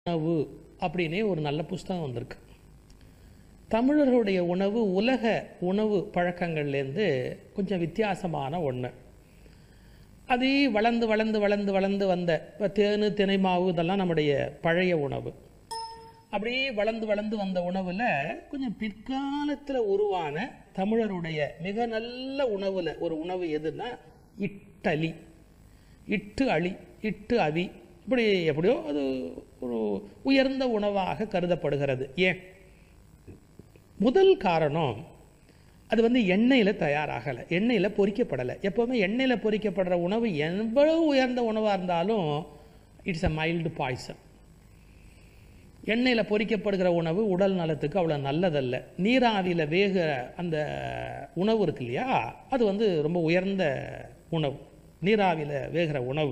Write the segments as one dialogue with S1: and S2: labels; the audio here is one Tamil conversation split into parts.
S1: உணவு அப்படின்னே ஒரு நல்ல புஸ்தகம் வந்திருக்கு தமிழர்களுடைய உணவு உலக உணவு பழக்கங்கள்லேருந்து கொஞ்சம் வித்தியாசமான ஒன்று அது வளர்ந்து வளர்ந்து வளர்ந்து வளர்ந்து வந்த இப்போ தேனு தினை மாவு இதெல்லாம் நம்முடைய பழைய உணவு அப்படியே வளர்ந்து வளர்ந்து வந்த உணவில் கொஞ்சம் பிற்காலத்தில் உருவான தமிழருடைய மிக நல்ல உணவில் ஒரு உணவு எதுன்னா இட்டலி இட்டு அழி இட்டு அவி இப்படி எப்படியோ அது ஒரு உயர்ந்த உணவாக கருதப்படுகிறது ஏன் முதல் காரணம் அது வந்து எண்ணெயில் தயாராகலை எண்ணெயில் பொரிக்கப்படலை எப்போவுமே எண்ணெயில் பொரிக்கப்படுற உணவு எவ்வளவு உயர்ந்த உணவாக இருந்தாலும் இட்ஸ் அ மைல்டு பாய்சன் எண்ணெயில் பொரிக்கப்படுகிற உணவு உடல் நலத்துக்கு அவ்வளோ நல்லதல்ல நீராவியில் வேகிற அந்த உணவு இருக்கு இல்லையா அது வந்து ரொம்ப உயர்ந்த உணவு நீராவியில் வேகிற உணவு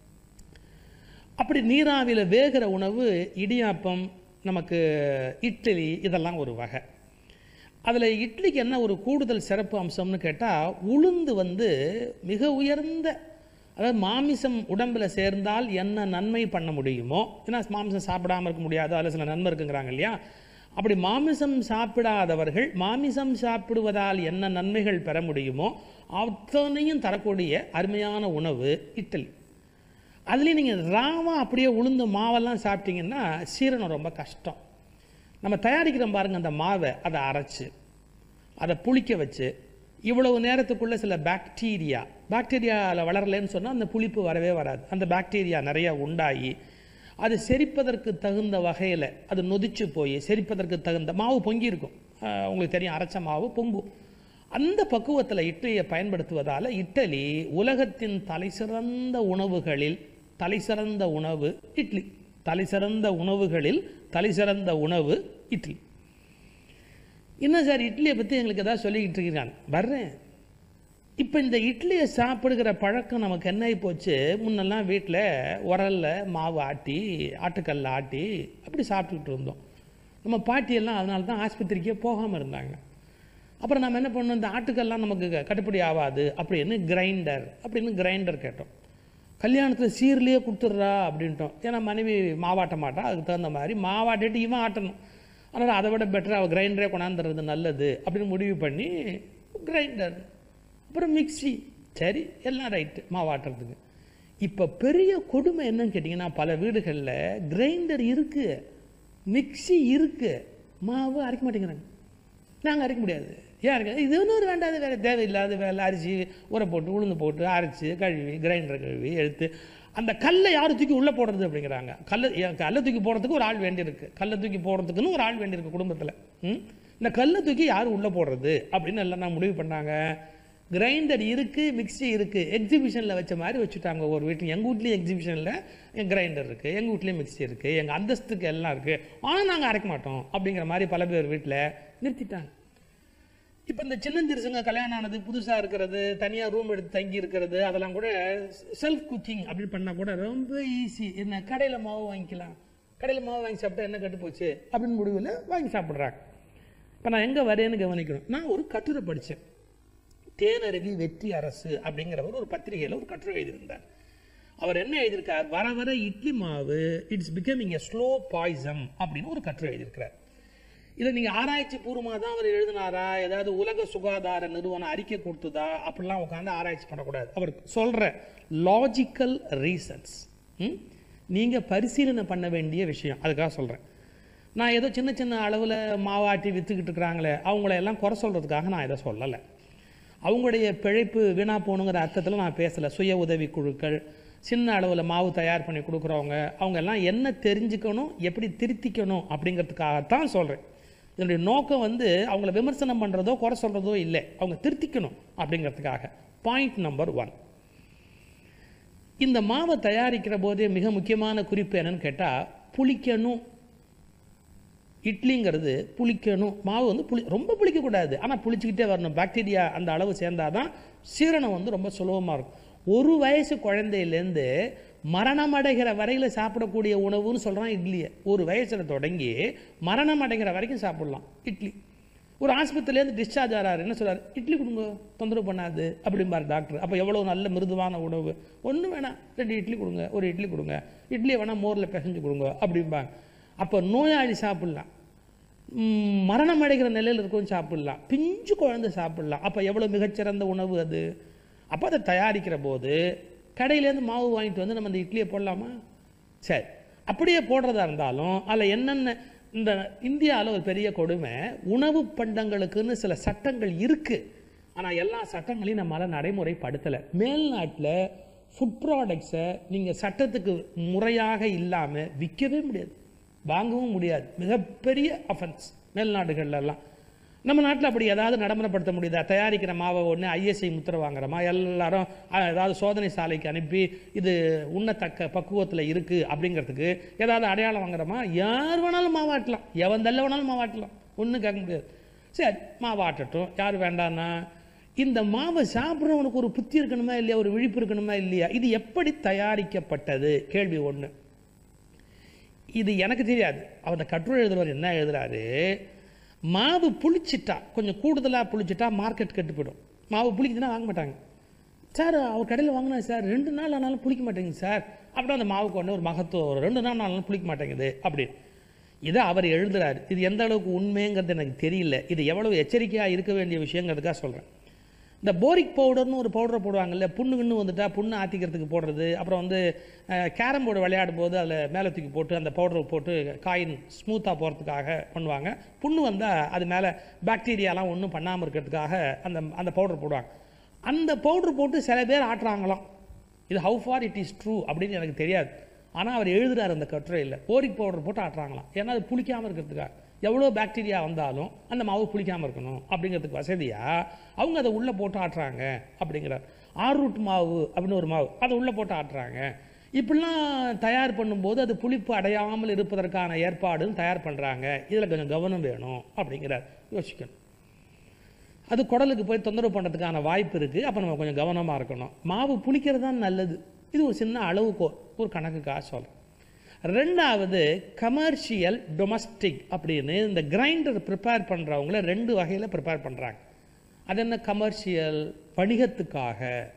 S1: அப்படி நீராவியில் வேகிற உணவு இடியாப்பம் நமக்கு இட்லி இதெல்லாம் ஒரு வகை அதில் இட்லிக்கு என்ன ஒரு கூடுதல் சிறப்பு அம்சம்னு கேட்டால் உளுந்து வந்து மிக உயர்ந்த அதாவது மாமிசம் உடம்பில் சேர்ந்தால் என்ன நன்மை பண்ண முடியுமோ ஏன்னா மாமிசம் சாப்பிடாமல் இருக்க முடியாது அதில் சில நன்மை இருக்குங்கிறாங்க இல்லையா அப்படி மாமிசம் சாப்பிடாதவர்கள் மாமிசம் சாப்பிடுவதால் என்ன நன்மைகள் பெற முடியுமோ அத்தனையும் தரக்கூடிய அருமையான உணவு இட்லி அதுலேயும் நீங்கள் ராவா அப்படியே உளுந்து மாவெல்லாம் சாப்பிட்டீங்கன்னா சீரணம் ரொம்ப கஷ்டம் நம்ம தயாரிக்கிறோம் பாருங்கள் அந்த மாவை அதை அரைச்சு அதை புளிக்க வச்சு இவ்வளவு நேரத்துக்குள்ளே சில பாக்டீரியா பாக்டீரியாவில் வளரலைன்னு சொன்னால் அந்த புளிப்பு வரவே வராது அந்த பாக்டீரியா நிறைய உண்டாகி அது செரிப்பதற்கு தகுந்த வகையில் அது நொதிச்சு போய் செரிப்பதற்கு தகுந்த மாவு பொங்கி இருக்கும் ஆஹ் உங்களுக்கு தெரியும் அரைச்ச மாவு பொங்கும் அந்த பக்குவத்தில் இட்லியை பயன்படுத்துவதால் இட்டலி உலகத்தின் தலைசிறந்த உணவுகளில் தலைசிறந்த உணவு இட்லி தலைசிறந்த உணவுகளில் தலைசிறந்த உணவு இட்லி இன்னும் சார் இட்லியை பற்றி எங்களுக்கு ஏதாவது சொல்லிக்கிட்டு இருக்கிறான் வர்றேன் இப்போ இந்த இட்லியை சாப்பிடுகிற பழக்கம் நமக்கு என்ன ஆகி போச்சு முன்னெல்லாம் வீட்டில் உரலில் மாவு ஆட்டி ஆட்டுக்கல்ல ஆட்டி அப்படி சாப்பிட்டுக்கிட்டு இருந்தோம் நம்ம பாட்டியெல்லாம் அதனால தான் ஆஸ்பத்திரிக்கே போகாமல் இருந்தாங்க அப்புறம் நம்ம என்ன பண்ணோம் இந்த ஆட்டுக்கல்லாம் நமக்கு க- கட்டுப்படி ஆகாது அப்படின்னு கிரைண்டர் அப்படின்னு கிரைண்டர் கேட்டோம் கல்யாணத்தில் சீர்லேயே கொடுத்துட்றா அப்படின்ட்டோம் ஏன்னா மனைவி மாவாட்ட மாட்டா அதுக்கு தகுந்த மாதிரி மாவாட்டிட்டு இவன் ஆட்டணும் அதனால் அதை விட பெட்டர் அவள் கிரைண்டரே கொண்டாந்துறது நல்லது அப்படின்னு முடிவு பண்ணி கிரைண்டர் அப்புறம் மிக்ஸி சரி எல்லாம் ரைட்டு மாவாட்டுறதுக்கு இப்போ பெரிய கொடுமை என்னன்னு கேட்டிங்கன்னா பல வீடுகளில் கிரைண்டர் இருக்குது மிக்ஸி இருக்குது மாவு அரைக்க மாட்டேங்கிறாங்க நாங்கள் அரைக்க முடியாது ஏன் அரைக்க இது ஒன்றும் ஒரு வேண்டாத வேலை தேவையில்லாத வேலை அரிசி ஊற போட்டு உளுந்து போட்டு அரைச்சி கழுவி கிரைண்டர் கழுவி எடுத்து அந்த கல்லை யார் தூக்கி உள்ளே போடுறது அப்படிங்கிறாங்க கல்லை ஏன் கல்லை தூக்கி போடுறதுக்கு ஒரு ஆள் வேண்டியிருக்கு கல்லை தூக்கி போடுறதுக்குன்னு ஒரு ஆள் வேண்டியிருக்கு குடும்பத்தில் ம் இந்த கல்லை தூக்கி யார் உள்ளே போடுறது அப்படின்னு எல்லாம் நான் முடிவு பண்ணாங்க கிரைண்டர் இருக்குது மிக்ஸி இருக்குது எக்ஸிபிஷனில் வச்ச மாதிரி வச்சுட்டாங்க ஒரு வீட்டில் எங்கள் வீட்லேயும் எக்ஸிபிஷனில் கிரைண்டர் இருக்குது எங்கள் வீட்லேயும் மிக்ஸி இருக்குது எங்கள் அந்தஸ்துக்கு எல்லாம் இருக்குது ஆனால் நாங்கள் அரைக்க மாட்டோம் அப்படிங்கிற மாதிரி பல பேர் வீட்டில் நிறுத்திட்டாங்க இப்போ இந்த சின்னஞ்சிறுசுங்க கல்யாணம் ஆனது புதுசாக இருக்கிறது தனியாக ரூம் எடுத்து தங்கி இருக்கிறது அதெல்லாம் கூட செல்ஃப் குக்கிங் அப்படின்னு பண்ணால் கூட ரொம்ப ஈஸி என்ன கடையில் மாவு வாங்கிக்கலாம் கடையில் மாவு வாங்கி சாப்பிட்டா என்ன கெட்டு போச்சு அப்படின்னு முடிவில் வாங்கி சாப்பிட்றாங்க இப்போ நான் எங்கே வரேன்னு கவனிக்கணும் நான் ஒரு கட்டுரை படித்தேன் தேனருவி வெற்றி அரசு அப்படிங்கிறவர் ஒரு பத்திரிகையில் ஒரு கட்டுரை எழுதியிருந்தார் அவர் என்ன எழுதியிருக்கார் வர வர இட்லி மாவு it's becoming a slow poison அப்படின்னு ஒரு கட்டுரை எழுதியிருக்கிறார் இதை நீங்கள் ஆராய்ச்சி பூர்வமாக தான் அவர் எழுதினாரா ஏதாவது உலக சுகாதார நிறுவனம் அறிக்கை கொடுத்ததா அப்படிலாம் உட்காந்து ஆராய்ச்சி பண்ணக்கூடாது அவர் சொல்கிற லாஜிக்கல் ரீசன்ஸ் நீங்கள் பரிசீலனை பண்ண வேண்டிய விஷயம் அதுக்காக சொல்கிறேன் நான் ஏதோ சின்ன சின்ன அளவில் மாவாட்டி விற்றுக்கிட்டு இருக்கிறாங்களே அவங்கள எல்லாம் குறை சொல்கிறதுக்காக நான் இதை சொல்லலை அவங்களுடைய பிழைப்பு வீணா போகணுங்கிற அர்த்தத்தில் நான் பேசலை சுய உதவி குழுக்கள் சின்ன அளவில் மாவு தயார் பண்ணி கொடுக்குறவங்க அவங்க எல்லாம் என்ன தெரிஞ்சுக்கணும் எப்படி திருத்திக்கணும் அப்படிங்கிறதுக்காகத்தான் சொல்கிறேன் இதனுடைய நோக்கம் வந்து அவங்கள விமர்சனம் பண்ணுறதோ குறை சொல்கிறதோ இல்லை அவங்க திருத்திக்கணும் அப்படிங்கிறதுக்காக பாயிண்ட் நம்பர் ஒன் இந்த மாவை தயாரிக்கிற போதே மிக முக்கியமான குறிப்பு என்னன்னு கேட்டால் புளிக்கணும் இட்லிங்கிறது புளிக்கணும் மாவு வந்து புளி ரொம்ப புளிக்கக்கூடாது ஆனால் புளிச்சுக்கிட்டே வரணும் பாக்டீரியா அந்த அளவு சேர்ந்தாதான் சீரணம் வந்து ரொம்ப சுலபமாக இருக்கும் ஒரு வயசு குழந்தையிலேருந்து மரணம் அடைகிற வரையில் சாப்பிடக்கூடிய உணவுன்னு சொல்கிறான் இட்லியை ஒரு வயசில் தொடங்கி மரணம் அடைகிற வரைக்கும் சாப்பிடலாம் இட்லி ஒரு ஆஸ்பத்திரியிலேருந்து டிஸ்சார்ஜ் ஆகிறாரு என்ன சொல்றாரு இட்லி கொடுங்க தொந்தரவு பண்ணாது அப்படிம்பார் டாக்டர் அப்போ எவ்வளோ நல்ல மிருதுவான உணவு ஒன்றும் வேணாம் ரெண்டு இட்லி கொடுங்க ஒரு இட்லி கொடுங்க இட்லியை வேணால் மோரில் பிசைஞ்சு கொடுங்க அப்படிம்பாங்க அப்போ நோயாளி சாப்பிட்லாம் ம், மரணம் அடைகிற நிலையில் இருக்கவும் சாப்பிடலாம் பிஞ்சு குழந்தை சாப்பிடலாம் அப்போ எவ்வளோ மிகச்சிறந்த உணவு அது அப்போ அதை தயாரிக்கிற போது கடையிலேருந்து மாவு வாங்கிட்டு வந்து நம்ம அந்த இட்லியை போடலாமா சரி அப்படியே போடுறதா இருந்தாலும் அதில் என்னென்ன இந்த இந்தியாவில் ஒரு பெரிய கொடுமை உணவு பண்டங்களுக்குன்னு சில சட்டங்கள் இருக்குது ஆனால் எல்லா சட்டங்களையும் நம்மளால் நடைமுறைப்படுத்தலை மேல்நாட்டில் ஃபுட் ப்ராடக்ட்ஸை நீங்கள் சட்டத்துக்கு முறையாக இல்லாமல் விற்கவே முடியாது வாங்கவும் முடியாது மிகப்பெரிய அஃபென்ஸ் மேல்நாடுகள்ல எல்லாம் நம்ம நாட்டில் அப்படி ஏதாவது நடைமுறைப்படுத்த முடியுதா தயாரிக்கிற மாவை ஒன்று ஐஎஸ்ஐ முத்திரை வாங்குறோமா எல்லாரும் அஹ், ஏதாவது சோதனை சாலைக்கு அனுப்பி இது உண்ணத்தக்க பக்குவத்தில் இருக்குது அப்படிங்கிறதுக்கு ஏதாவது அடையாளம் வாங்குறோமா யார் வேணாலும் மாவாட்டலாம் எவன் தள்ள வேணாலும் மாவாட்டலாம் ஒன்றும் கேட்க முடியாது சரி மாவாட்டட்டும் யார் வேண்டான்னா இந்த மாவை சாப்பிட்றவனுக்கு ஒரு புத்தி இருக்கணுமா இல்லையா ஒரு விழிப்பு இருக்கணுமா இல்லையா இது எப்படி தயாரிக்கப்பட்டது கேள்வி ஒன்று இது எனக்கு தெரியாது அவர் அந்த கட்டுரை எழுதுறவர் என்ன எழுதுறாரு மாவு புளிச்சிட்டா கொஞ்சம் கூடுதலாக புளிச்சிட்டா மார்க்கெட் கெட்டு போயிடும் மாவு புளிக்குதுன்னா வாங்க மாட்டாங்க சார் அவர் கடையில் வாங்கினா சார் ரெண்டு நாள் ஆனாலும் புளிக்க மாட்டேங்குது சார் அப்படின்னா அந்த மாவுக்கு ஒன்று ஒரு மகத்துவம் வரும் ரெண்டு நாள் ஆனாலும் புளிக்க மாட்டேங்குது அப்படின்னு இதை அவர் எழுதுறாரு இது எந்த அளவுக்கு உண்மைங்கிறது எனக்கு தெரியல இது எவ்வளவு எச்சரிக்கையாக இருக்க வேண்டிய விஷயங்கிறதுக்காக சொல்கிறேன் இந்த போரிக் பவுடர்னு ஒரு பவுடரை போடுவாங்கல்ல புண்ணு கிண்ணு வந்துட்டா புண்ணு ஆற்றிக்கிறதுக்கு போடுறது அப்புறம் வந்து கேரம் போர்டு விளையாடும் போது அதில் மேலே தூக்கி போட்டு அந்த பவுடரை போட்டு காயின் ஸ்மூத்தாக போகிறதுக்காக பண்ணுவாங்க புண்ணு வந்தால் அது மேலே பாக்டீரியாலாம் ஒன்றும் பண்ணாமல் இருக்கிறதுக்காக அந்த அந்த பவுடர் போடுவாங்க அந்த பவுடர் போட்டு சில பேர் ஆட்டுறாங்களாம் இது how far it is true அப்படின்னு எனக்கு தெரியாது ஆனால் அவர் எழுதுறாரு அந்த கட்டுரையில் போரிக் பவுடர் போட்டு ஆட்டுறாங்களாம் ஏன்னா அது புளிக்காமல் இருக்கிறதுக்காக எவ்வளோ பாக்டீரியா வந்தாலும் அந்த மாவு புளிக்காமல் இருக்கணும் அப்படிங்கிறதுக்கு வசதியாக அவங்க அதை உள்ளே போட்டு ஆட்டுறாங்க அப்படிங்கிறார் ஆரூட் மாவு அப்படின்னு ஒரு மாவு அதை உள்ளே போட்டு ஆட்டுறாங்க இப்படிலாம் தயார் பண்ணும்போது அது புளிப்பு அடையாமல் இருப்பதற்கான ஏற்பாடும் தயார் பண்ணுறாங்க இதில் கொஞ்சம் கவனம் வேணும் அப்படிங்கிறார் யோசிக்கணும் அது குடலுக்கு போய் தொந்தரவு பண்ணுறதுக்கான வாய்ப்பு இருக்குது அப்போ நம்ம கொஞ்சம் கவனமாக இருக்கணும் மாவு புளிக்கிறது தான் நல்லது இது ஒரு சின்ன அளவுக்கு ஒரு கணக்குக்காக சொல்கிறேன் ரெண்டாவது கமர்ஷியல் டொமஸ்டிக் அப்படின்னு இந்த கிரைண்டர் ப்ரிப்பேர் பண்ணுறவங்கள ரெண்டு வகையில் ப்ரிப்பேர் பண்ணுறாங்க அது என்ன கமர்ஷியல் வணிகத்துக்காக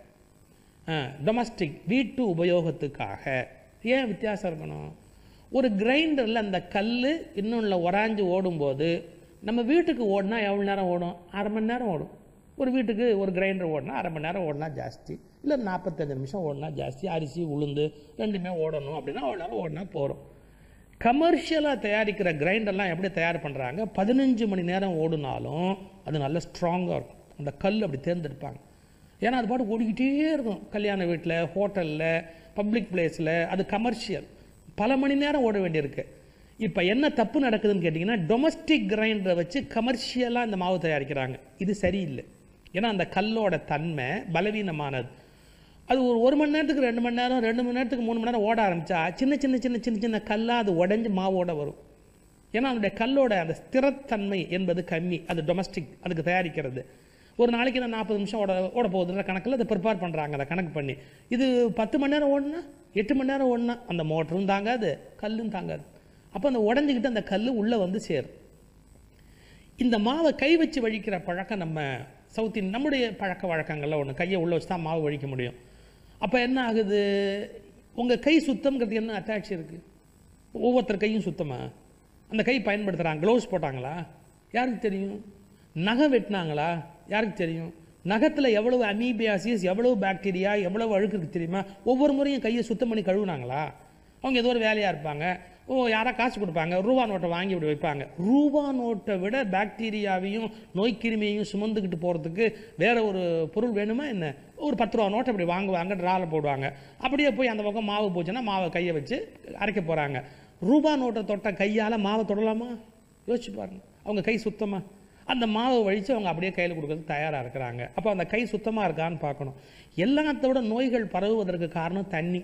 S1: டொமஸ்டிக் வீட்டு உபயோகத்துக்காக ஏன் வித்தியாசம் இருக்கணும் ஒரு கிரைண்டரில் அந்த கல் இன்னொன்றில் உராஞ்சு ஓடும்போது நம்ம வீட்டுக்கு ஓடினா எவ்வளோ நேரம் ஓடும் அரை மணி நேரம் ஓடும் ஒரு வீட்டுக்கு ஒரு கிரைண்டர் ஓடினா அரை மணி நேரம் ஓடினா ஜாஸ்தி இல்லை நாற்பத்தஞ்சு நிமிஷம் ஓடினா ஜாஸ்தி அரிசி உளுந்து ரெண்டுமே ஓடணும் அப்படின்னா அவ்வளோ நேரம் ஓடினா போகிறோம் கமர்ஷியலாக தயாரிக்கிற கிரைண்டர்லாம் எப்படி தயார் பண்ணுறாங்க பதினஞ்சு மணி நேரம் ஓடினாலும் அது நல்ல ஸ்ட்ராங்காக இருக்கும் அந்த கல் அப்படி தேர்ந்தெடுப்பாங்க ஏன்னா அது பாட்டு ஓடிக்கிட்டே இருக்கும் கல்யாண வீட்டில் ஹோட்டலில் பப்ளிக் பிளேஸில் அது கமர்ஷியல் பல மணி நேரம் ஓட வேண்டியிருக்கு இப்போ என்ன தப்பு நடக்குதுன்னு கேட்டிங்கன்னா டொமஸ்டிக் கிரைண்டரை வச்சு கமர்ஷியலாக இந்த மாவு தயாரிக்கிறாங்க இது சரியில்லை ஏன்னா அந்த கல்லோட தன்மை பலவீனமானது அது ஒரு ஒரு மணி நேரத்துக்கு ரெண்டு மணி நேரம் ரெண்டு மணி நேரத்துக்கு மூணு மணி நேரம் ஓட ஆரம்பிச்சா சின்ன சின்ன சின்ன சின்ன சின்ன கல்லாக அது உடஞ்சி மாவோட வரும் ஏன்னா அதனுடைய கல்லோட அந்த ஸ்திரத்தன்மை என்பது கம்மி அது டொமஸ்டிக் அதுக்கு தயாரிக்கிறது ஒரு நாளைக்கு நான் நாற்பது நிமிஷம் ஓட ஓட போகுதுன்ற கணக்கில் அதை ப்ரிப்பேர் பண்ணுறாங்க அதை கணக்கு பண்ணி இது பத்து மணி நேரம் ஓடினா எட்டு மணி நேரம் ஓடினா அந்த மோட்டரும் தாங்காது கல்லும் தாங்காது அப்போ அந்த உடஞ்சிக்கிட்டு அந்த கல் உள்ளே வந்து சேரும் இந்த மாவை கை வச்சு வழிக்கிற பழக்கம் நம்ம சவுத் இந்திய நம்முடைய பழக்க வழக்கங்கள்ல ஒன்று கையை உள்ளே வச்சு தான் மாவு வழிக்க முடியும் அப்போ என்ன ஆகுது உங்கள் கை சுத்தம்ங்கிறது என்ன அட்டாச் இருக்குது ஒவ்வொருத்தர் கையும் சுத்தமா அந்த கை பயன்படுத்துகிறாங்க க்ளவுஸ் போட்டாங்களா யாருக்கு தெரியும் நகை வெட்டினாங்களா யாருக்கு தெரியும் நகத்தில் எவ்வளவு அமீபியாசிஸ் எவ்வளவு பாக்டீரியா எவ்வளவு அழுக்கு இருக்கு தெரியுமா ஒவ்வொரு முறையும் கையை சுத்தம் பண்ணி கழுவுனாங்களா அவங்க ஏதோ ஒரு வேலையாக இருப்பாங்க ஓ யாரா காசு கொடுப்பாங்க ரூபா நோட்டை வாங்கி இப்படி வைப்பாங்க ரூபா நோட்டை விட பாக்டீரியாவையும் நோய்க்கிருமியையும் சுமந்துக்கிட்டு போகிறதுக்கு வேற ஒரு பொருள் வேணுமா என்ன ஒரு பத்து ரூபா நோட்டை இப்படி வாங்குவாங்க ட்ராவில் போடுவாங்க அப்படியே போய் அந்த பக்கம் மாவு போச்சுன்னா மாவை கையை வச்சு அரைக்க போகிறாங்க ரூபா நோட்டை தொட்ட கையால் மாவை தொடலாமா யோசிச்சு பாருங்க அவங்க கை சுத்தமா அந்த மாவை வழித்து அவங்க அப்படியே கையில் கொடுக்கறதுக்கு தயாராக இருக்கிறாங்க அப்போ அந்த கை சுத்தமாக இருக்கான்னு பார்க்கணும் எல்லாத்தோட நோய்கள் பரவுவதற்கு காரணம் தண்ணி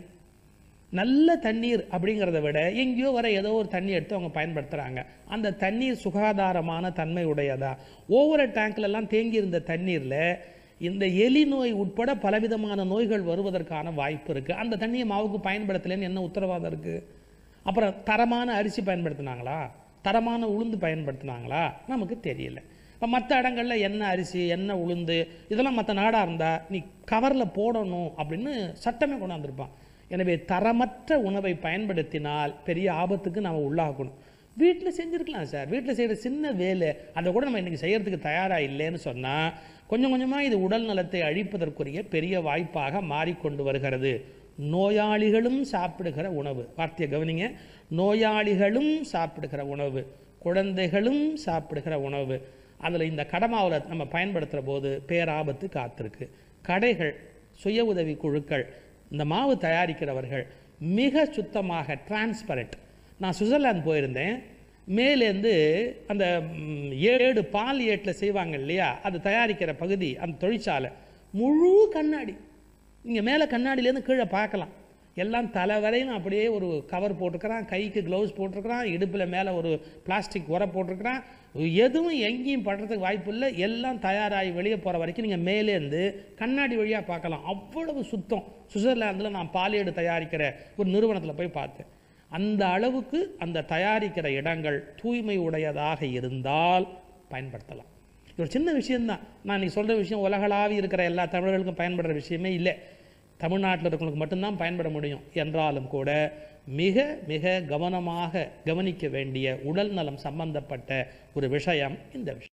S1: நல்ல தண்ணீர் அப்படிங்கிறத விட எங்கேயோ வர ஏதோ ஒரு தண்ணி எடுத்து அவங்க பயன்படுத்துகிறாங்க அந்த தண்ணீர் சுகாதாரமான தன்மை உடையதா ஒவ்வொரு டேங்க்லலாம் தேங்கி இருந்த தண்ணீரில் இந்த எலி நோய் உட்பட பலவிதமான நோய்கள் வருவதற்கான வாய்ப்பு இருக்குது அந்த தண்ணியை மாவுக்கு பயன்படுத்தலைன்னு என்ன உத்தரவாதம் இருக்குது அப்புறம் தரமான அரிசி பயன்படுத்தினாங்களா தரமான உளுந்து பயன்படுத்தினாங்களா நமக்கு தெரியல இப்போ மற்ற இடங்கள்ல எண்ணெய் அரிசி எண்ணெய் உளுந்து இதெல்லாம் மற்ற நாடாக இருந்தால் நீ கவரில் போடணும் அப்படின்னு சட்டமே கொண்டாந்துருப்பான் எனவே தரமற்ற உணவை பயன்படுத்தினால் பெரிய ஆபத்துக்கு நாம் உள்ளாகணும் வீட்டில் செஞ்சுருக்கலாம் சார் வீட்டில் செய்கிற சின்ன வேலை அதை கூட நம்ம இன்றைக்கி செய்கிறதுக்கு தயாராக இல்லைன்னு சொன்னால் கொஞ்சம் கொஞ்சமாக இது உடல் நலத்தை அழிப்பதற்குரிய பெரிய வாய்ப்பாக மாறிக்கொண்டு வருகிறது நோயாளிகளும் சாப்பிடுகிற உணவு வார்த்தையை கவனிங்க நோயாளிகளும் சாப்பிடுகிற உணவு குழந்தைகளும் சாப்பிடுகிற உணவு அதில் இந்த கடமாவில் நம்ம பயன்படுத்துகிற போது பேராபத்து காத்திருக்கு கடைகள் சுய உதவி குழுக்கள் இந்த மாவு தயாரிக்கிறவர்கள் மிக சுத்தமாக டிரான்ஸ்பரண்ட் நான் சுவிட்சர்லாந்து போயிருந்தேன் மேலேருந்து அந்த ம், ஏடு பால் ஏட்டில் செய்வாங்க இல்லையா அது தயாரிக்கிற பகுதி அந்த தொழிற்சாலை முழு கண்ணாடி இங்கே மேலே கண்ணாடியிலேருந்து கீழே பார்க்கலாம் எல்லாம் தலை வரையிலும் அப்படியே ஒரு கவர் போட்டிருக்கிறான் கைக்கு க்ளவுஸ் போட்டிருக்கிறான் இடுப்பில் மேலே ஒரு பிளாஸ்டிக் உரை போட்டிருக்கிறான் எதுவும் எங்கேயும் படுறதுக்கு வாய்ப்பு இல்லை எல்லாம் தயாராகி வெளியே போகிற வரைக்கும் நீங்கள் மேலேருந்து கண்ணாடி வழியாக பார்க்கலாம் அவ்வளவு சுத்தம் சுவிட்சர்லாந்தில் நான் பாலியேடு தயாரிக்கிற ஒரு நிறுவனத்தில் போய் பார்த்தேன் அந்த அளவுக்கு அந்த தயாரிக்கிற இடங்கள் தூய்மை உடையதாக இருந்தால் பயன்படுத்தலாம் இது ஒரு சின்ன விஷயம்தான் நான் இன்னைக்கு சொல்கிற விஷயம் உலகளாவி இருக்கிற எல்லா தமிழர்களுக்கும் பயன்படுற விஷயமே இல்லை தமிழ்நாட்டில் இருக்கிறவங்களுக்கு மட்டும்தான் பயன்பட முடியும் என்றாலும் கூட மிக மிக கவனமாக கவனிக்க வேண்டிய உடல் நலம் சம்பந்தப்பட்ட ஒரு விஷயம் இந்த விஷயம்